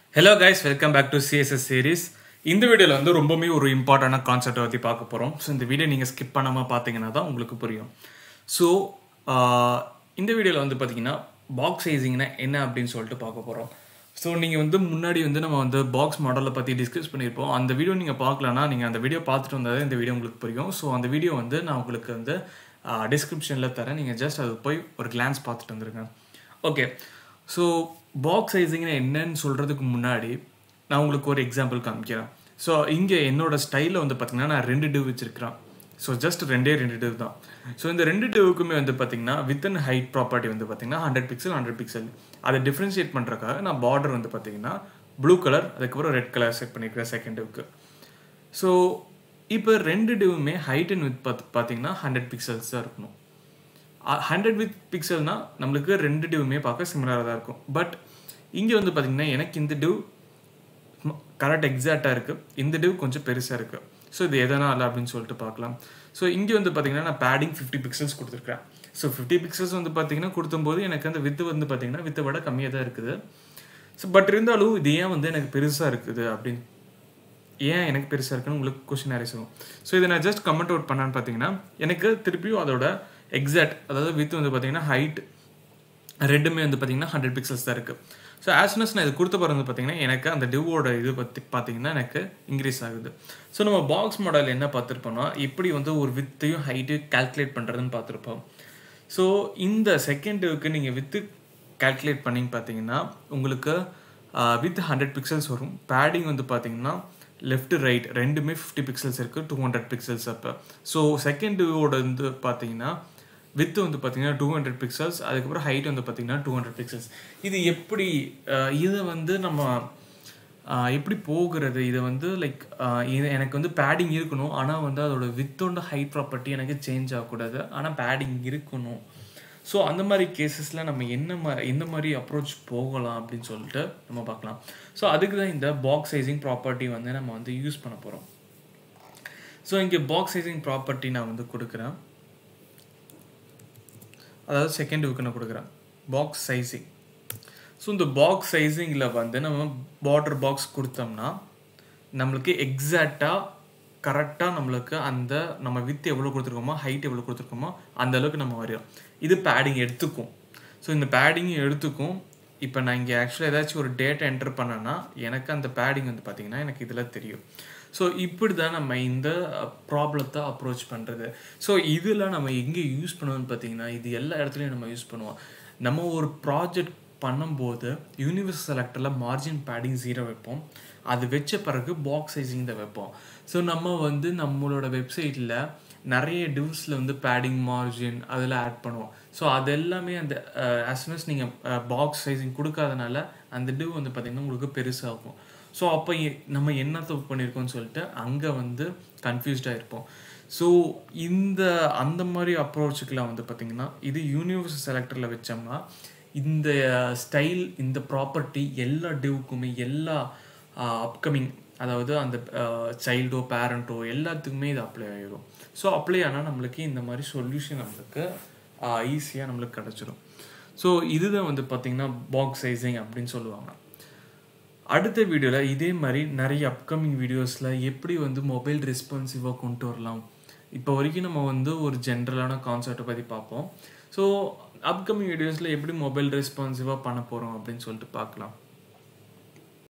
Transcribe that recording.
hello guys welcome back to CSS series இந்த வீடியோவில் வந்து ரொம்பவுமே ஒரு இம்பார்ட்டண்டான கான்செப்டை பற்றி பார்க்க போகிறோம் ஸோ இந்த வீடியோ நீங்கள் ஸ்கிப் பண்ணாமல் பார்த்தீங்கன்னா தான் உங்களுக்கு புரியும் ஸோ இந்த வீடியோவில் வந்து பார்த்தீங்கன்னா பாக்ஸ் சைஸிங்னா என்ன அப்படின்னு சொல்லிட்டு பார்க்க போகிறோம் ஸோ நீங்கள் வந்து முன்னாடி வந்து நம்ம வந்து பாக்ஸ் மாடலை பற்றி டிஸ்கஸ் பண்ணியிருப்போம் அந்த வீடியோ நீங்கள் பார்க்கலன்னா நீங்கள் அந்த வீடியோ பார்த்துட்டு வந்தால் இந்த வீடியோ உங்களுக்கு புரியும் ஸோ அந்த வீடியோ வந்து நான் உங்களுக்கு வந்து டிஸ்கிரிப்ஷனில் தரேன் நீங்கள் ஜஸ்ட் அது போய் ஒரு கிளான்ஸ் பார்த்துட்டு வந்துருங்க ஓகே ஸோ பாக்ஸ் சைஸிங்னா என்னன்னு சொல்கிறதுக்கு முன்னாடி நான் உங்களுக்கு ஒரு எக்ஸாம்பிள் காமிக்கிறேன் ஸோ இங்கே என்னோட ஸ்டைலில் வந்து பார்த்தீங்கன்னா நான் ரெண்டு டிவ் வச்சுருக்கிறேன் ஸோ ஜஸ்ட் ரெண்டே ரெண்டு டிவ் தான் ஸோ இந்த ரெண்டு டிவுக்குமே வந்து பார்த்தீங்கன்னா வித் அண்ட் ஹைட் ப்ராப்பர்ட்டி வந்து பார்த்தீங்கன்னா ஹண்ட்ரட் பிக்சல் ஹண்ட்ரட் பிக்சல் அதை டிஃப்ரென்ஷியேட் பண்ணுறக்காக நான் பார்டர் வந்து பார்த்தீங்கன்னா ப்ளூ கலர் அதுக்கப்புறம் ரெட் கலர் செட் பண்ணியிருக்கிறேன் செகண்ட் டிவுக்கு ஸோ இப்போ ரெண்டு டிவுமே ஹைட் அண்ட் வித் பார்த்து பார்த்தீங்கன்னா ஹண்ட்ரட் பிக்சல்ஸ் தான் இருக்கணும் ஹண்ட்ரட் வித் பிக்சல்னா நம்மளுக்கு ரெண்டு டிவுமே பார்க்க சிமிலராக தான் இருக்கும் பட் இங்கே வந்து பார்த்தீங்கன்னா எனக்கு இந்த டிவ் கரெக்ட் எக்ஸாக்டாக இருக்குது இந்த டிவ் கொஞ்சம் பெருசாக இருக்குது ஸோ இது எதனால் அப்படின்னு சொல்லிட்டு பார்க்கலாம் ஸோ இங்கே வந்து பார்த்தீங்கன்னா நான் பேடிங் ஃபிஃப்டி பிக்சல்ஸ் கொடுத்துருக்கேன் ஸோ ஃபிஃப்டி பிக்சல்ஸ் வந்து பார்த்தீங்கன்னா கொடுத்தும்போது எனக்கு அந்த வித்து வந்து பார்த்தீங்கன்னா வித்தை விட கம்மியாக தான் இருக்குது ஸோ பட் இருந்தாலும் இது ஏன் வந்து எனக்கு பெருசாக இருக்குது அப்படின்னு ஏன் எனக்கு பெருசாக இருக்குன்னு உங்களுக்கு கொஸ்டின் அரேஸ் ஆகும் ஸோ இதை நான் ஜஸ்ட் கமெண்ட் அவுட் பண்ணான்னு பார்த்தீங்கன்னா எனக்கு திருப்பியும் அதோட எக்ஸாக்ட் அதாவது வித் வந்து பார்த்தீங்கன்னா ஹைட் ரெண்டுமே வந்து பார்த்தீங்கன்னா ஹண்ட்ரட் பிக்சல்ஸ் தான் இருக்குது ஸோ ஆஸ்னஸ் நான் இது கொடுத்த பிறகு வந்து பார்த்தீங்கன்னா எனக்கு அந்த டிவோட இது பற்றி பார்த்தீங்கன்னா எனக்கு இன்க்ரீஸ் ஆகுது ஸோ நம்ம பாக்ஸ் மாடல் என்ன பார்த்துருப்போம்னா எப்படி வந்து ஒரு வித்தையும் ஹைட்டையும் கால்குலேட் பண்ணுறதுன்னு பார்த்துருப்போம் ஸோ இந்த செகண்ட் டிவுக்கு நீங்கள் வித்து கால்குலேட் பண்ணிங்க பார்த்தீங்கன்னா உங்களுக்கு வித் ஹண்ட்ரட் பிக்சல்ஸ் வரும் பேடிங் வந்து பார்த்தீங்கன்னா லெஃப்ட் ரைட் ரெண்டுமே ஃபிஃப்டி பிக்சல்ஸ் இருக்குது டூ ஹண்ட்ரட் பிக்சல்ஸ் அப்போ ஸோ செகண்ட் டிவோட வந்து பார்த்தீங்கன்னா வித் வந்து பார்த்தீங்கன்னா டூ ஹண்ட்ரட் பிக்சல்ஸ் அதுக்கப்புறம் ஹைட் வந்து பார்த்தீங்கன்னா டூ ஹண்ட்ரட் பிக்சல்ஸ் இது எப்படி இதை வந்து நம்ம எப்படி போகிறது இதை வந்து லைக் இது எனக்கு வந்து பேடிங் இருக்கணும் ஆனால் வந்து அதோட வித்தோட ஹைட் ப்ராப்பர்ட்டி எனக்கு சேஞ்ச் ஆகக்கூடாது ஆனால் பேடிங் இருக்கணும் ஸோ அந்த மாதிரி கேசஸில் நம்ம என்ன மாதிரி எந்த மாதிரி அப்ரோச் போகலாம் அப்படின்னு சொல்லிட்டு நம்ம பார்க்கலாம் ஸோ அதுக்கு தான் இந்த பாக்ஸ் சைசிங் ப்ராப்பர்ட்டி வந்து நம்ம வந்து யூஸ் பண்ண போகிறோம் ஸோ இங்கே பாக்ஸ் சைசிங் ப்ராப்பர்ட்டி நான் வந்து கொடுக்குறேன் அதாவது செகண்ட் வீக்கு நான் கொடுக்குறேன் பாக்ஸ் சைஸிங் ஸோ இந்த பாக்ஸ் சைஸிங்கில் வந்து நம்ம பார்டர் பாக்ஸ் கொடுத்தோம்னா நம்மளுக்கு எக்ஸாக்டாக கரெக்டாக நம்மளுக்கு அந்த நம்ம வித் எவ்வளோ கொடுத்துருக்கோமோ ஹைட் எவ்வளோ கொடுத்துருக்கோமோ அந்த அளவுக்கு நம்ம வரையும் இது பேடிங் எடுத்துக்கும் ஸோ இந்த பேடிங்கும் எடுத்துக்கும் இப்போ நான் இங்கே ஆக்சுவலாக ஏதாச்சும் ஒரு டேட்டா என்டர் பண்ணேன்னா எனக்கு அந்த பேடிங் வந்து பார்த்தீங்கன்னா எனக்கு இதில் தெரியும் ஸோ இப்படி தான் நம்ம இந்த ப்ராப்ளத்தை அப்ரோச் பண்ணுறது ஸோ இதில் நம்ம எங்கே யூஸ் பண்ணுவோம்னு பார்த்தீங்கன்னா இது எல்லா இடத்துலையும் நம்ம யூஸ் பண்ணுவோம் நம்ம ஒரு ப்ராஜெக்ட் பண்ணும்போது யூனிவர்ஸ் செலக்டரில் மார்ஜின் பேடிங் ஜீரோ வைப்போம் அது வச்ச பிறகு பாக்ஸ் சைஸிங் தான் வைப்போம் ஸோ நம்ம வந்து நம்மளோட வெப்சைட்டில் நிறைய டிவ்ஸில் வந்து பேடிங் மார்ஜின் அதில் ஆட் பண்ணுவோம் ஸோ அது எல்லாமே அந்த ஆஸ்னஸ் நீங்கள் பாக்ஸ் சைஸிங் கொடுக்காதனால அந்த டிவ் வந்து பார்த்திங்கன்னா உங்களுக்கு பெருசாகும் ஸோ அப்போ நம்ம என்ன தப்பு பண்ணியிருக்கோம்னு சொல்லிட்டு அங்கே வந்து கன்ஃபியூஸ்டாக இருப்போம் ஸோ இந்த அந்த மாதிரி அப்ரோச்சுக்கெலாம் வந்து பார்த்திங்கன்னா இது யூனிவர்ஸ் செலக்டரில் வச்சோம்னா இந்த ஸ்டைல் இந்த ப்ராப்பர்ட்டி எல்லா டிவுக்குமே எல்லா அப்கமிங் அதாவது அந்த சைல்டோ பேரண்ட்டோ எல்லாத்துக்குமே இது அப்ளை ஆகிடும் ஸோ அப்ளை ஆனால் நம்மளுக்கு இந்த மாதிரி சொல்யூஷன் நம்மளுக்கு ஈஸியாக நம்மளுக்கு கிடச்சிடும் ஸோ இதுதான் வந்து பார்த்திங்கன்னா பாக்ஸ் சைஸிங் அப்படின்னு சொல்லுவாங்க அடுத்த வீடியோவில் இதே மாதிரி நிறைய அப்கமிங் வீடியோஸில் எப்படி வந்து மொபைல் ரெஸ்பான்சிவாக கொண்டு வரலாம் இப்போ வரைக்கும் நம்ம வந்து ஒரு ஜென்ரலான கான்செப்டை பற்றி பார்ப்போம் ஸோ அப்கமிங் வீடியோஸில் எப்படி மொபைல் ரெஸ்பான்சிவாக பண்ண போகிறோம் அப்படின்னு சொல்லிட்டு பார்க்கலாம்